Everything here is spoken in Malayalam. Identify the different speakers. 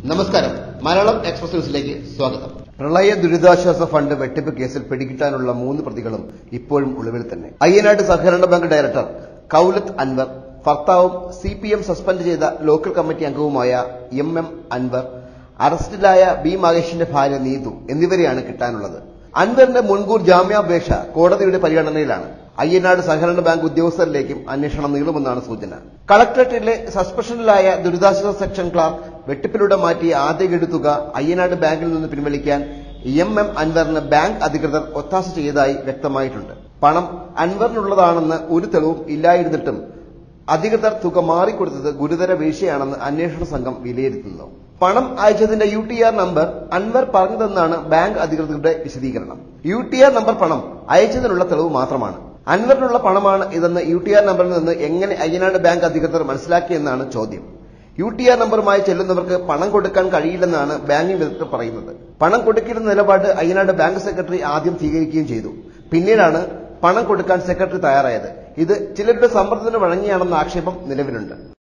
Speaker 1: നമസ്കാരം മലയാളം എക്സ്പ്രസ് ന്യൂസിലേക്ക് സ്വാഗതം പ്രളയ ദുരിതാശ്വാസ ഫണ്ട് വെട്ടിപ്പ് കേസിൽ പിടികിട്ടാനുള്ള മൂന്ന് പ്രതികളും ഇപ്പോഴും ഒളിവിൽ തന്നെ അയ്യനാട് സഹകരണ ബാങ്ക് ഡയറക്ടർ കൌലത്ത് അൻവർ ഭർത്താവും സി പി എം സസ്പെൻഡ് ചെയ്ത ലോക്കൽ കമ്മിറ്റി അംഗവുമായ എം എം അൻവർ അറസ്റ്റിലായ ബി മഹേഷിന്റെ ഭാര്യ നീതു എന്നിവരെയാണ് കിട്ടാനുള്ളത് അൻവറിന്റെ മുൻകൂർ ജാമ്യാപേക്ഷ കോടതിയുടെ പരിഗണനയിലാണ് അയ്യനാട് സഹകരണ ബാങ്ക് ഉദ്യോഗസ്ഥരിലേക്കും അന്വേഷണം നീളുമെന്നാണ് സൂചന കളക്ടറേറ്റിലെ സസ്പെൻഷനിലായ ദുരിതാശ്വാസ സെക്ഷൻ ക്ലാർക്ക് വെട്ടിപ്പിലൂടെ മാറ്റിയ ആദ്യ ഗഡു തുക അയ്യനാട് ബാങ്കിൽ നിന്ന് പിൻവലിക്കാൻ എം എം അൻവറിന് ബാങ്ക് അധികൃതർ ഒത്താശ ചെയ്തതായി വ്യക്തമായിട്ടുണ്ട് പണം അൻവറിനുള്ളതാണെന്ന് ഒരു തെളിവും ഇല്ലായിരുന്നിട്ടും അധികൃതർ തുക മാറിക്കൊടുത്തത് ഗുരുതര വീഴ്ചയാണെന്ന് അന്വേഷണ സംഘം വിലയിരുത്തുന്നു പണം അയച്ചതിന്റെ U T R number Anwar പറഞ്ഞതെന്നാണ് ബാങ്ക് അധികൃതരുടെ വിശദീകരണം യു ടി ആർ നമ്പർ പണം അയച്ചതിനുള്ള തെളിവ് മാത്രമാണ് അൻവറിനുള്ള പണമാണ് ഇതെന്ന് യു ടി ആർ നമ്പറിൽ നിന്ന് എങ്ങനെ അയ്യനാട് ബാങ്ക് അധികൃതർ മനസ്സിലാക്കിയെന്നാണ് ചോദ്യം യു ടി ആർ നമ്പറുമായി ചെല്ലുന്നവർക്ക് പണം കൊടുക്കാൻ കഴിയില്ലെന്നാണ് ബാങ്കിംഗ് വിദഗ്ധർ പറയുന്നത് പണം കൊടുക്കില്ലെന്ന നിലപാട് അയ്യനാട് ബാങ്ക് സെക്രട്ടറി ആദ്യം സ്വീകരിക്കുകയും ചെയ്തു പിന്നീടാണ് പണം കൊടുക്കാൻ സെക്രട്ടറി തയ്യാറായത് ഇത് ചിലരുടെ സമ്മർദ്ദത്തിന് വഴങ്ങിയാണെന്ന ആക്ഷേപം നിലവിലുണ്ട്